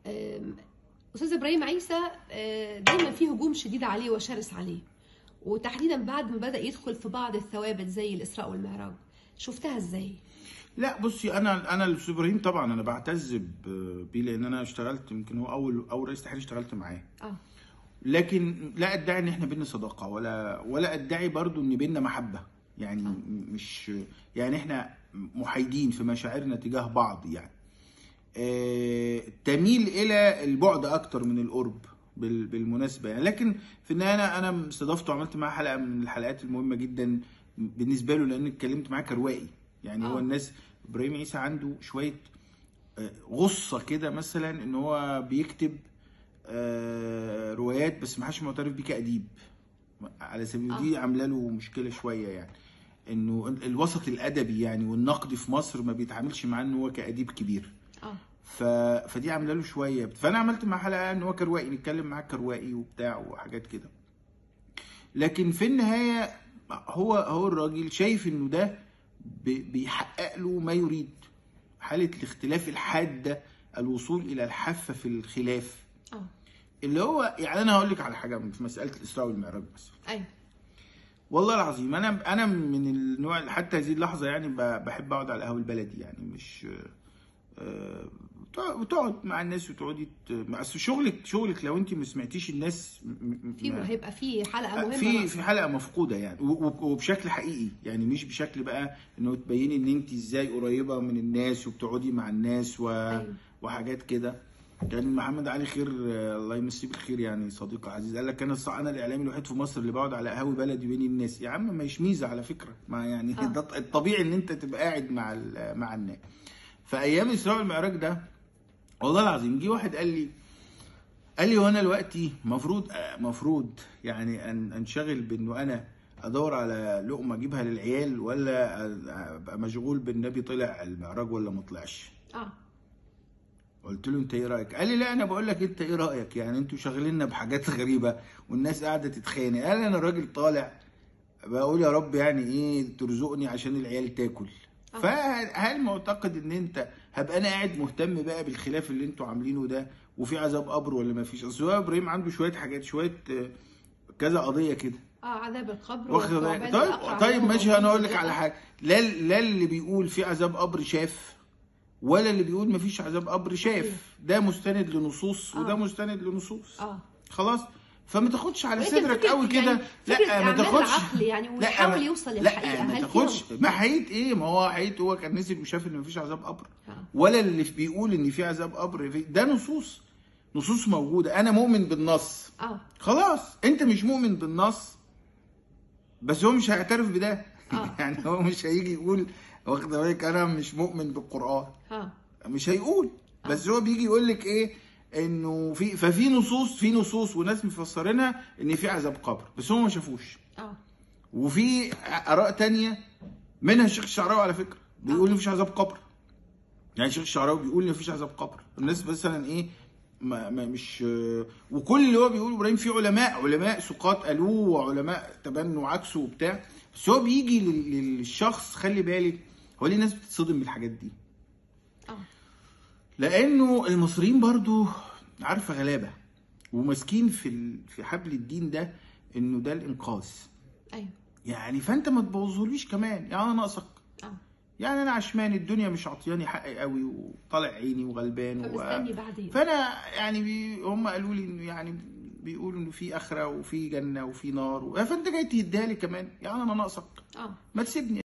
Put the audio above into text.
آم، استاذ ابراهيم عيسى آه، دايما في هجوم شديد عليه وشرس عليه وتحديدا بعد ما بدا يدخل في بعض الثوابت زي الاسراء والمعراج شفتها ازاي لا بصي انا انا الاستاذ ابراهيم طبعا انا بعتز ب- بيه لان انا اشتغلت يمكن هو اول اول رئيس تحرير اشتغلت معاه اه لكن لا ادعي ان احنا بينا صداقه ولا ولا ادعي برضو ان بينا محبه يعني آه. مش يعني احنا محايدين في مشاعرنا تجاه بعض يعني آه، تميل الى البعد اكتر من القرب بال- بالمناسبه يعني لكن في النهايه انا انا استضفته وعملت معاه حلقه من الحلقات المهمه جدا بالنسبه له لان اتكلمت معاه كروائي يعني هو آه. الناس ابراهيم عيسى عنده شويه آه، غصه كده مثلا ان هو بيكتب آه، روايات بس ما حدش معترف بيه كاديب على سبيل آه. دي عامله له مشكله شويه يعني انه ال- الوسط الادبي يعني والنقد في مصر ما بيتعاملش معاه ان هو كاديب كبير اه ف... فدي عامله له شويه فانا عملت معاه حلقه ان هو كروائي نتكلم معاه كروائي وبتاع وحاجات كده لكن في النهايه هو هو الراجل شايف انه ده بي- بيحقق له ما يريد حاله الاختلاف الحاده الوصول الى الحافه في الخلاف اه اللي هو يعني انا هقول لك على حاجه في مساله الاسراء والمعراج بس ايوه والله العظيم انا انا من النوع اللي حتى هذه اللحظه يعني ب- بحب اقعد على القهوه البلدي يعني مش آه، تقعد- وتقعد مع الناس وتقعدي ت- مع أصل شغلك شغلك لو انت ما سمعتيش الناس م- م- في ما- هيبقى في حلقه مهمه في بقى. في حلقه مفقوده يعني و- و- وبشكل حقيقي يعني مش بشكل بقى انه تبيني ان انت ازاي قريبه من الناس وبتقعدي مع الناس و... أيوة. وحاجات كده كان محمد علي خير آه، الله يمسيه بالخير يعني صديق عزيز قال لك انا الص- انا الاعلامي الوحيد في مصر اللي بقعد على قهوه بلدي بين الناس يا عم ما ميزه على فكره ما يعني آه. ده الطبيعي ان انت تبقى قاعد مع ال- مع الناس فايام الاسراء والمعراج ده والله العظيم جه واحد قال لي قال لي وانا دلوقتي مفروض مفروض يعني ان انشغل بانه انا ادور على لقمه اجيبها للعيال ولا ابقى مشغول بالنبي طلع المعراج ولا ما طلعش اه قلت له انت ايه رايك قال لي لا انا بقول لك انت ايه رايك يعني انتوا شاغليننا بحاجات غريبه والناس قاعده تتخانق قال انا راجل طالع بقول يا رب يعني ايه ترزقني عشان العيال تاكل آه. فهل معتقد ان انت هبقى انا قاعد مهتم بقى بالخلاف اللي انتوا عاملينه ده وفي عذاب قبر ولا ما فيش اصل هو ابراهيم عنده شويه حاجات شويه آه، كذا قضيه كده اه عذاب القبر واخد والثعبان بالك الأقرع طيب طيب اللي هو ماشي انا اقول لك موجود. على حاجه لا لا اللي بيقول في عذاب قبر شاف ولا اللي بيقول مفيش عذاب قبر شاف ده مستند لنصوص وده آه. مستند لنصوص اه خلاص فما تاخدش على وهي صدرك فكرة- قوي كده يعني فكرة لا ما أعمال تاخدش العقل يعني لا، ويحاول ما- يوصل لا للحقيقة. ما هل تاخدش فيهم- ما حقيقة ايه ما هو حقيقة هو كان نزل وشاف ان مفيش عذاب قبر آه. ولا اللي بيقول ان في عذاب قبر في ده نصوص نصوص موجودة انا مؤمن بالنص اه خلاص انت مش مؤمن بالنص بس هو مش هيعترف بده آه. يعني هو مش هيجي يقول واخد بالك انا مش مؤمن بالقران اه مش هيقول بس هو بيجي يقول لك ايه انه في ففي نصوص في نصوص وناس مفسرينها ان في عذاب قبر بس هم ما شافوش اه وفي اراء تانية منها الشيخ الشعراوي على فكره بيقول ان مفيش عذاب قبر يعني الشيخ الشعراوي بيقول ان مفيش عذاب قبر الناس مثلا ايه ما, ما مش وكل اللي هو بيقوله ابراهيم في علماء علماء سقاط قالوه وعلماء تبنوا عكسه وبتاع بس هو بيجي لل- للشخص خلي بالك هو ليه الناس بتتصدم بالحاجات دي اه لانه المصريين برضو عارفه غلابه وماسكين في ال- في حبل الدين ده انه ده الانقاذ ايوه يعني فانت ما تبوظهوليش كمان يعني انا ناقصك اه يعني انا عشمان الدنيا مش عطياني حقي قوي وطالع عيني وغلبان و... فمستني بعدين فانا يعني بي... هم قالوا لي انه يعني بيقولوا انه في اخره وفي جنه وفي نار و... فانت جاي تديها لي كمان يعني انا ناقصك اه ما تسيبني